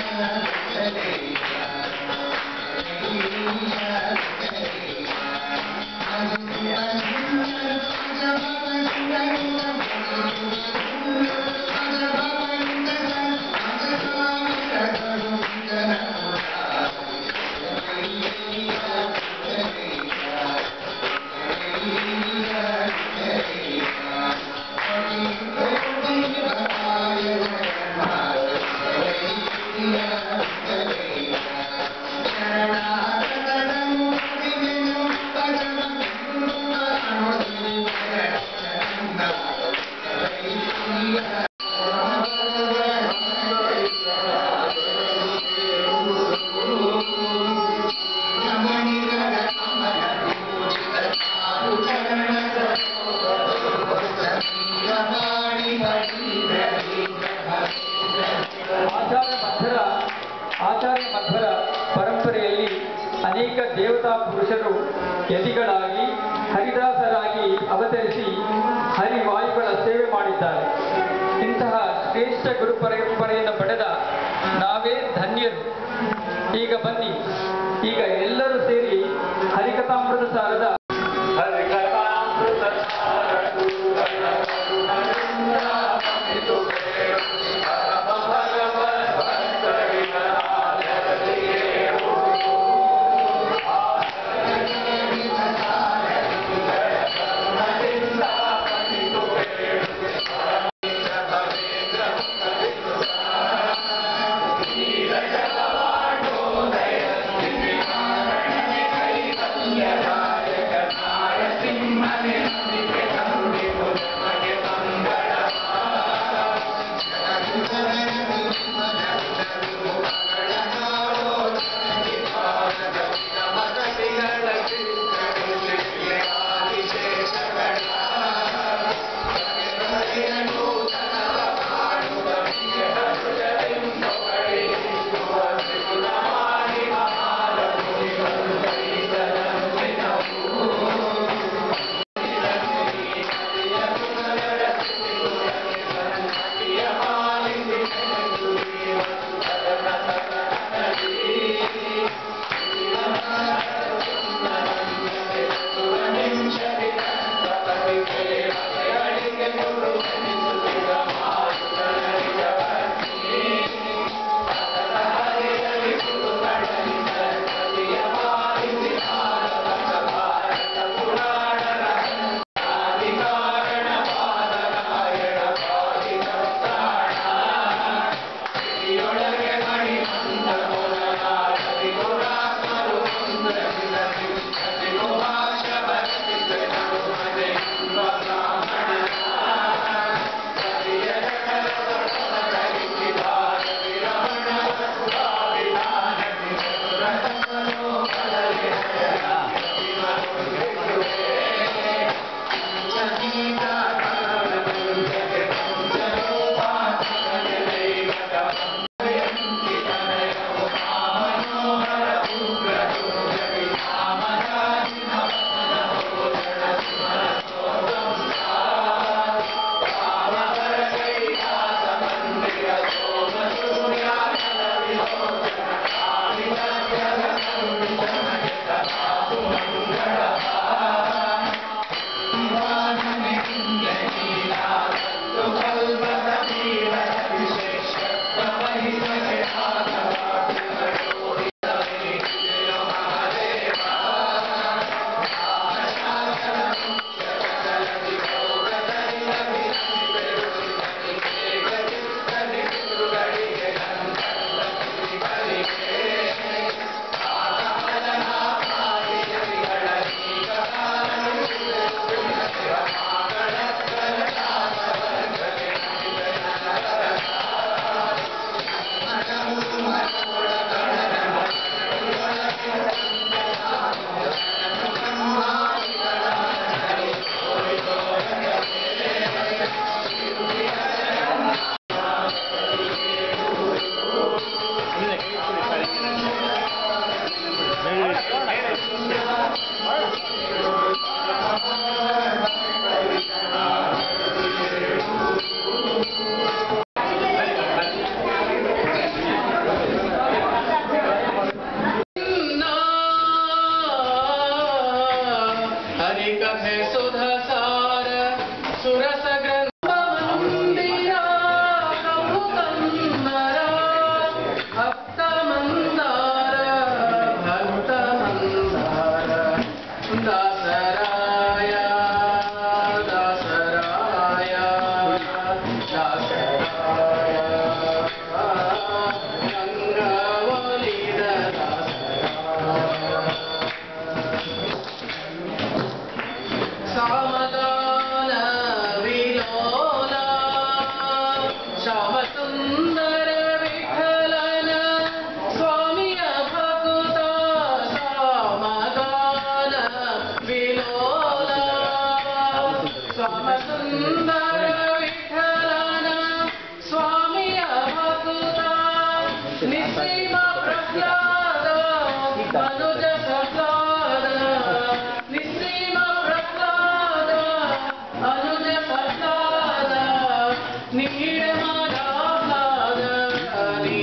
ಆಚಾರ್ಯ ಮಧ್ವರ ಆಚಾರ್ಯ ಮಧ್ವರ ಪರಂಪರೆಯಲ್ಲಿ ಅನೇಕ ದೇವತಾ ಪುರುಷರು ಯತಿಗಳಾಗಿ ಹರಿದಾಸರಾಗಿ ಅವತರಿಸಿ ಹರಿವಾಯುಗಳ ಸೇವೆ ಮಾಡಿದ್ದಾರೆ ಇಂತಹ ಶ್ರೇಷ್ಠ ಗುರು ಪರಂಪರೆಯನ್ನು ಪಡೆದ ನಾವೇ ಧನ್ಯರು ಈಗ ಬನ್ನಿ ಈಗ ಎಲ್ಲರೂ ಸೇರಿ ಹರಿಕಥಾಮೃತ ಸಾರದ ಸಿಂಹನೆ ಮನುಜ ಪ್ರಹ್ಲಾದ ನಿಸ್ಸೀಮ ಪ್ರಹ್ಲಾದ ಅನುಜ ಪ್ರಹ್ಲಾದ ನೀಡಮದಾಹ್ಲಾದ ನೀ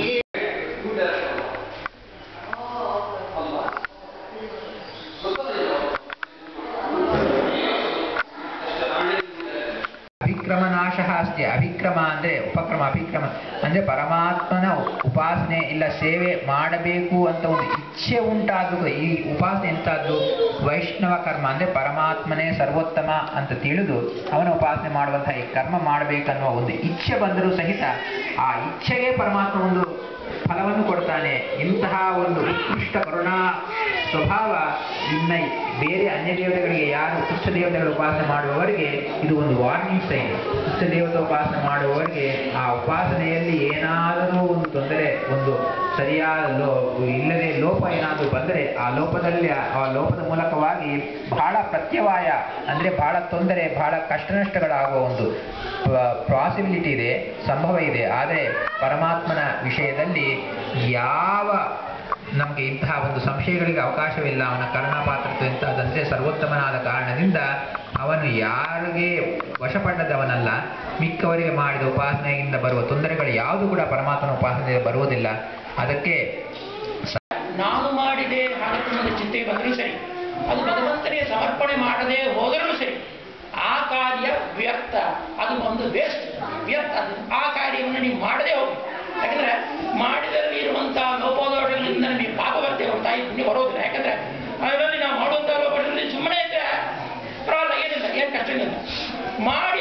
ಅಭಿಕ್ರಮ ನಾಶ ಅಸ್ತಿ ಅಭಿಕ್ರಮ ಅಂದ್ರೆ ಉಪಕ್ರಮ ಅಭಿಕ್ರಮ ಅಂದ್ರೆ ಪರಮಾತ್ಮನ ಉಪಾಸನೆ ಇಲ್ಲ ಸೇವೆ ಮಾಡಬೇಕು ಅಂತ ಒಂದು ಇಚ್ಛೆ ಉಂಟಾದ್ರು ಈ ಉಪಾಸನೆ ಎಂತಾದ್ದು ವೈಷ್ಣವ ಕರ್ಮ ಅಂದ್ರೆ ಪರಮಾತ್ಮನೇ ಸರ್ವೋತ್ತಮ ಅಂತ ತಿಳಿದು ಅವನ ಉಪಾಸನೆ ಮಾಡುವಂತಹ ಈ ಕರ್ಮ ಮಾಡಬೇಕನ್ನುವ ಒಂದು ಇಚ್ಛೆ ಬಂದರೂ ಸಹಿತ ಆ ಇಚ್ಛೆಗೆ ಪರಮಾತ್ಮ ಒಂದು ಫಲವನ್ನು ಕೊಡ್ತಾನೆ ಇಂತಹ ಒಂದು ಉತ್ಕೃಷ್ಟ ಕರುಣಾ ಸ್ವಭಾವ ಇನ್ನ ಬೇರೆ ಅನ್ಯ ದೇವತೆಗಳಿಗೆ ಯಾರು ತುಚ್ಛ ದೇವತೆಗಳ ಉಪಾಸನೆ ಮಾಡುವವರಿಗೆ ಇದು ಒಂದು ವಾರ್ನಿಂಗ್ ಸೈನ್ ತುಚ್ಛ ದೇವತೆ ಉಪಾಸನೆ ಮಾಡುವವರಿಗೆ ಆ ಉಪಾಸನೆಯಲ್ಲಿ ಏನಾದರೂ ಒಂದು ತೊಂದರೆ ಒಂದು ಸರಿಯಾದ ಲೋ ಇಲ್ಲದೆ ಲೋಪ ಏನಾದರೂ ಬಂದರೆ ಆ ಲೋಪದಲ್ಲಿ ಆ- ಆ ಲೋಪದ ಮೂಲಕವಾಗಿ ಬಹಳ ಪ್ರತ್ಯವಾಯ ಅಂದ್ರೆ ಬಹಳ ತೊಂದರೆ ಬಹಳ ಕಷ್ಟ ನಷ್ಟಗಳಾಗುವ ಒಂದು ಪಾಸಿಬಿಲಿಟಿ ಇದೆ ಸಂಭವ ಇದೆ ಆದರೆ ಪರಮಾತ್ಮನ ವಿಷಯದಲ್ಲಿ ಯಾವ ನಮಗೆ ಇಂತಹ ಒಂದು ಸಂಶಯಗಳಿಗೆ ಅವಕಾಶವಿಲ್ಲ ಅವನ ಕರ್ಣಪಾತ್ರತೆ ಇಂತಹದಂತೆ ಸರ್ವೋತ್ತಮನಾದ ಕಾರಣದಿಂದ ಅವನು ಯಾರಿಗೆ ವಶಪಟ್ಟದವನಲ್ಲ ಮಿಕ್ಕವರಿಗೆ ಮಾಡಿದ ಉಪಾಸನೆಯಿಂದ ಬರುವ ತೊಂದರೆಗಳು ಯಾವುದು ಕೂಡ ಪರಮಾತ್ಮನ ಉಪಾಸನೆಗೆ ಬರುವುದಿಲ್ಲ ಅದಕ್ಕೆ ನಾನು ಮಾಡಿದೆ ಹಾಗೆ ನನ್ನ ಚಿಂತೆಗೆ ಬಂದರೂ ಸರಿ ಅದು ಭಗವಂತನಿಗೆ ಸಮರ್ಪಣೆ ಮಾಡದೆ ಹೋದರೂ ಸರಿ ಆ ಕಾರ್ಯ ವ್ಯರ್ಥ ಅದು ಒಂದು ವೇಸ್ಟ್ ವ್ಯರ್ಥ ಅದು ಆ ಕಾರ್ಯವನ್ನು ನೀವು ಮಾಡದೆ ಹೋಗಿ ಯಾಕಂದ್ರೆ ಮಾಡಿದಲ್ಲಿ ಇರುವಂತಹ ಲೋಪದೋಷಗಳಿಂದ ನಿಮಗೆ ಪಾಪ ಬರ್ತೇವೆ ಹೊರತು ತಾಯಿ ಪುಣ್ಯ ಬರೋದಿಲ್ಲ ಯಾಕಂದ್ರೆ ಅದರಲ್ಲಿ ನಾವು ಮಾಡುವಂತಹ ಲೋಪದಲ್ಲಿ ಸುಮ್ಮನೆ ಇದ್ರೆ ಪರವಾಗಿಲ್ಲ ಏನಿಲ್ಲ ಏನು ಕಷ್ಟ ಇಲ್ಲ ಮಾಡಿ